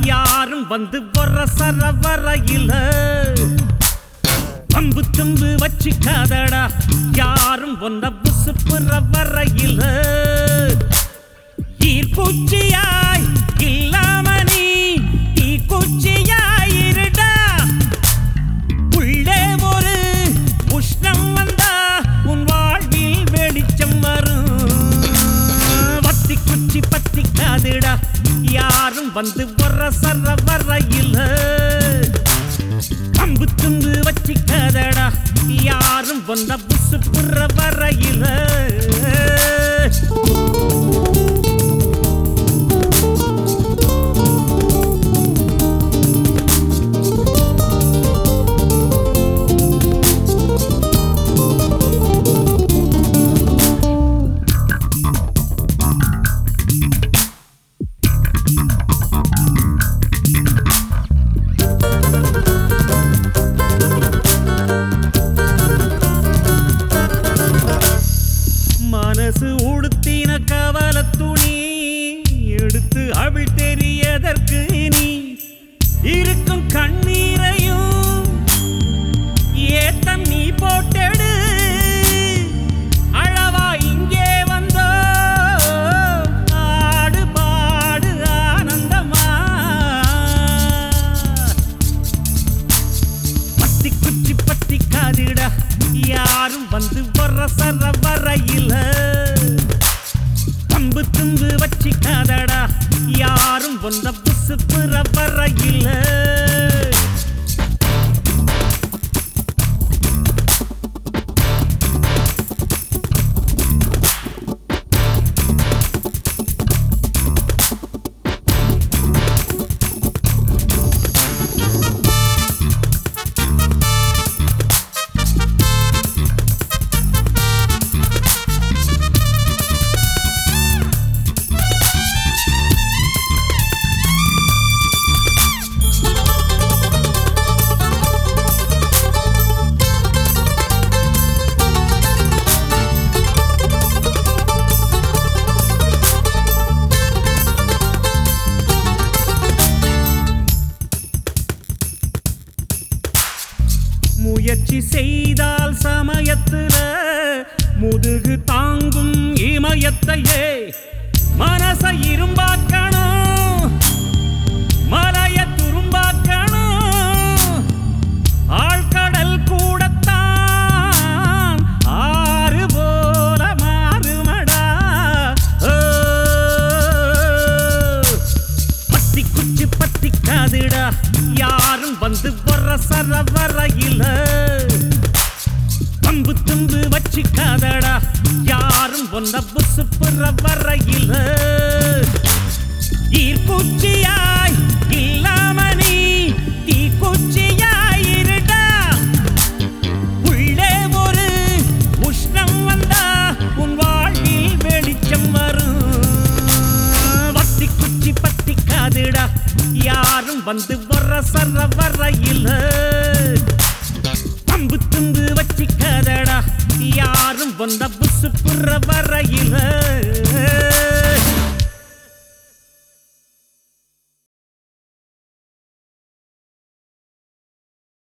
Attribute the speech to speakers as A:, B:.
A: யாரும் வந்து வர சர வரையில பம்பு தும்பு வச்சுக்காதடா யாரும் ஒன்ன புசுப்புற வரையில ஈர்ப்பூச்சியாய் இல்லாம நீ தீக்குச்சியாய் இருடா உள்ளே ஒரு உஷ்ணம் வந்தா உன் வாழ்வில் வெளிச்சம் வரும் வத்தி குச்சி பத்தி காதுடா யாரும் வந்து வர சர வரையில கம்பு தும்பு வச்சிக்காதடா யாரும் வந்த புசு புற வரையில மனசு உடுத்தின கவல துணி எடுத்து அவள் தெரியதற்கு நீ இருக்கும் கண்ணீரையும் ஏத்தம் நீ போட்டெடு அழவா இங்கே வந்தோ ஆடு பாடு ஆனந்தமா பத்தி குச்சி பத்தி காதிடா யாரும் வந்து வர சர வரையில கம்பு தும்பு வச்சிக்காதடா யாரும் வந்த புசு புற வரையில முயற்சி செய்தால் சமயத்துல முதுகு தாங்கும் இமயத்தையே மனச இரும்பாக்கணும் மலைய துரும்பாக்கணும் ஆழ்கடல் கூடத்தான் ஆறு போல மாறுமடா ஓ. பத்தி குச்சி பத்தி காதுடா யாரும் வந்து வர சர வரையில கம்பு தும்பு வச்சுக்காதடா யாரும் ஒன்ன புசு புற வரையில ஈர்ப்பூச்சியாய் இல்லாம நீ தீக்குச்சியாய் இருடா உள்ளே ஒரு உஷ்ணம் வந்தா உன் வாழ்வில் வெளிச்சம் வரும் வத்தி குச்சி பத்தி காதுடா யாரும் வந்து வர சர வரையில அம்பு தும்பு வச்சிக்காதடா யாரும் வந்த புசு புற வரையில